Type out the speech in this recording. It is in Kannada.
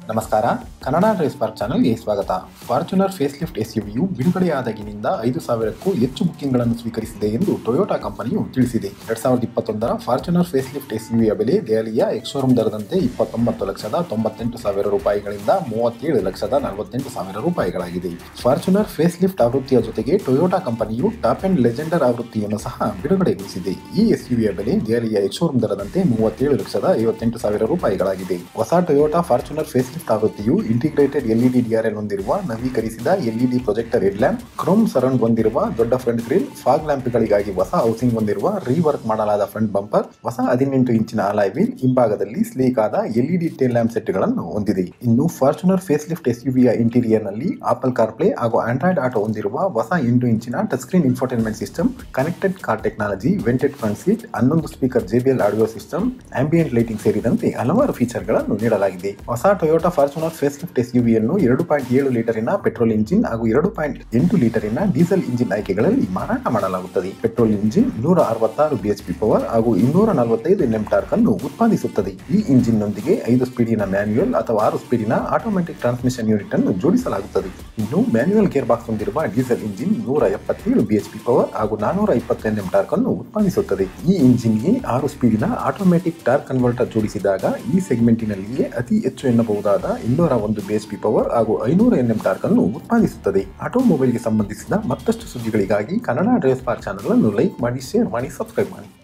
ನಮಸ್ಕಾರ ಕನ್ನಡ ಡ್ರೈವ್ ಸ್ಪಾರ್ಕ್ ಚಾನಲ್ಗೆ ಸ್ವಾಗತ Fortuner facelift S U ಬಿಡುಗಡೆಯಾದಾಗಿನಿಂದ ಐದು ಸಾವಿರಕ್ಕೂ ಹೆಚ್ಚು ಬುಕ್ಕಿಂಗ್ಗಳನ್ನು ಸ್ವೀಕರಿಸಿದೆ ಎಂದು ಟೊಯೋಟಾ ಕಂಪನಿಯು ತಿಳಿಸಿದೆ ಎರಡ್ ಸಾವಿರದ ಇಪ್ಪತ್ತೊಂದರ ಫಾರ್ಚುನರ್ ಫೇಸ್ ಲಿಫ್ಟ್ ಎಸ್ ಯ ಬೆಲೆ ದೆಹಲಿಯ ಎಕ್ಸೋರೂಮ್ ದರದಂತೆ ಇಪ್ಪತ್ತೊಂಬತ್ತು ಲಕ್ಷದ ತೊಂಬತ್ತೆಂಟು ಸಾವಿರ ರೂಪಾಯಿಗಳಿಂದ ಮೂವತ್ತೇಳು ಲಕ್ಷದ ನಲವತ್ತೆಂಟು ಸಾವಿರ ರೂಪಾಯಿಗಳಾಗಿದೆ ಫಾರ್ಚುನರ್ ಫೇಸ್ ಲಿಫ್ಟ್ ಆವೃತ್ತಿಯ ಜೊತೆಗೆ ಟೊಯೋಟಾ ಕಂಪನಿಯು ಟಾಪ್ ಅಂಡ್ ಲೆಜೆಂಡರ್ ಆವೃತ್ತಿಯನ್ನು ಸಹ ಬಿಡುಗಡೆಗೊಳಿಸಿದೆ ಈ ಎಸ್ ಯ ಬೆಲೆ ದೆಹಲಿಯ ಎಕ್ಸೋರೂಮ್ ದರದಂತೆ ಮೂವತ್ತೇಳು ಲಕ್ಷದ ಐವತ್ತೆಂಟು ಸಾವಿರ ರೂಪಾಯಿಗಳಾಗಿದೆ ಹೊಸ ಟೊಯೋಟಾ ಫಾರ್ಚುನರ್ ಫೇಸ್ ಲಿಫ್ಟ್ ಆವೃತ್ತಿಯು ಇಂಟಿಗ್ರೇಟೆಡ್ ಎಲ್ಇಡಿ ಡಿಆರ್ಎಲ್ ಹೊಂದಿರುವ ನವೀಕರಿಸಿದ LED projector head lamp chrome surround ಹೊಂದಿರುವ ದೊಡ್ಡ ಫ್ರಂಟ್ ಗ್ರಿಲ್ ಫಾಗ್ ಲ್ಯಾಂಪ್ಗಳಿಗಾಗಿ ಹೊಸ ಹೌಸಿಂಗ್ ಹೊಂದಿರುವ ರೀವರ್ಕ್ ಮಾಡಲಾದ ಫ್ರಂಟ್ ಬಂಪರ್ ಹೊಸ ಹದಿನೆಂಟು ಇಂಚಿನ ಅಲಾಯ್ ವೀಲ್ ಹಿಂಭಾಗದಲ್ಲಿ ಸ್ಲೀಕ್ ಆದ ಎಲ್ಇಡಿ ಟೇಲ್ ಲ್ಯಾಂಪ್ ಸೆಟ್ಗಳನ್ನು ಹೊಂದಿದೆ ಇನ್ನು ಫಾರ್ಚುನರ್ ಫೇಸ್ ಲಿಫ್ಟ್ ಎಸ್ ಯುವಿಯ ಇಂಟೀರಿಯರ್ ನಲ್ಲಿ ಆಪಲ್ ಕಾರ್ಪ್ಲೇ ಹಾಗೂ ಆಂಡ್ರಾಯ್ಡ್ ಆಟೋ ಹೊಂದಿರುವ ಹೊಸ ಎಂಟು ಇಂಚಿನ touch screen infotainment system connected car technology vented front seat ಹನ್ನೊಂದು speaker JBL audio system ambient lighting ಸೇರಿದಂತೆ ಹಲವಾರು ಫೀಚರ್ಗಳನ್ನು ನೀಡಲಾಗಿದೆ ಹೊಸ Toyota Fortuner facelift S ಯುವಿಯನ್ನು ಎರಡು ಪಾಯಿಂಟ್ ಏಳು ಲೀಟರಿನ ಪೆಟ್ರೋಲ್ ಇಂಜಿನ್ ಹಾಗೂ ಎರಡು ಪಾಯಿಂಟ್ ಎಂಟು ಲೀಟರಿನ ಡೀಸೆಲ್ ಇಂಜಿನ್ ಆಯ್ಕೆಗಳಲ್ಲಿ ಮಾರಾಟ ಮಾಡಲಾಗುತ್ತದೆ ಪೆಟ್ರೋಲ್ ಇಂಜಿನ್ ನೂರ ಅರವತ್ತಾರು ಬಿಎಚ್ಪಿ ಪವರ್ ಹಾಗೂ ಇನ್ನೂರ ನಲವತ್ತೈದು ಎನ್ಎಂ ಟಾರ್ಕ್ ಅನ್ನು ಉತ್ಪಾದಿಸುತ್ತದೆ ಈ ಇಂಜಿನ್ ನೊಂದಿಗೆ ಐದು ಸ್ಪೀಡಿನ ಮ್ಯಾನ್ಯುಯಲ್ ಅಥವಾ ಆರು ಸ್ಪೀಡಿನ ಆಟೋಮ್ಯಾಟಿಕ್ ಟ್ರಾನ್ಸ್ಮಿಷನ್ ಯೂನಿಟ್ ಅನ್ನು ಜೋಡಿಸಲಾಗುತ್ತದೆ ಇನ್ನು ಮ್ಯಾನ್ಯುಯಲ್ ಗೇರ್ ಬಾಕ್ಸ್ ಹೊಂದಿರುವ ಡೀಸೆಲ್ ಇಂಜಿನ್ ನೂರ ಎಪ್ಪತ್ತೇಳು ಬಿಎಚ್ಪಿ ಪವರ್ ಹಾಗೂ ನಾನೂರ ಇಪ್ಪತ್ತು ಎನ್ಎಂ ಟಾರ್ಕ್ ಅನ್ನು ಉತ್ಪಾದಿಸುತ್ತದೆ ಈ ಇಂಜಿನ್ಗೆ ಆರು ಸ್ಪೀಡಿನ ಆಟೋಮ್ಯಾಟಿಕ್ ಟಾರ್ಕ್ ಕನ್ವರ್ಟರ್ ಜೋಡಿಸಿದಾಗ ಈ ಸೆಗ್ಮೆಂಟಿನಲ್ಲಿಯೇ ಅತಿ ಹೆಚ್ಚು ಎನ್ನಬಹುದಾದ ಇನ್ನೂರ ಒಂದು ಬಿಎಚ್ಪಿ ಪವರ್ ಹಾಗೂ ಐನೂರ ಎನ್ಎಂ ಟಾರ್ಕ್ ಅನ್ನು ಉತ್ಪಾದಿಸುತ್ತದೆ ಆಟೋಮೊಬೈಲ್ಗೆ ಸಂಬಂಧಿಸಿದ ಮತ್ತಷ್ಟು ಸುದ್ದಿಗಳಿಗಾಗಿ ಕನ್ನಡ ಡ್ರೈವ್ ಪಾರ್ಕ್ ಚಾನಲ್ ಅನ್ನು ಲೈಕ್ ಮಾಡಿ ಶೇರ್ ಮಾಡಿ ಸಬ್ಸ್ಕ್ರೈಬ್ ಮಾಡಿ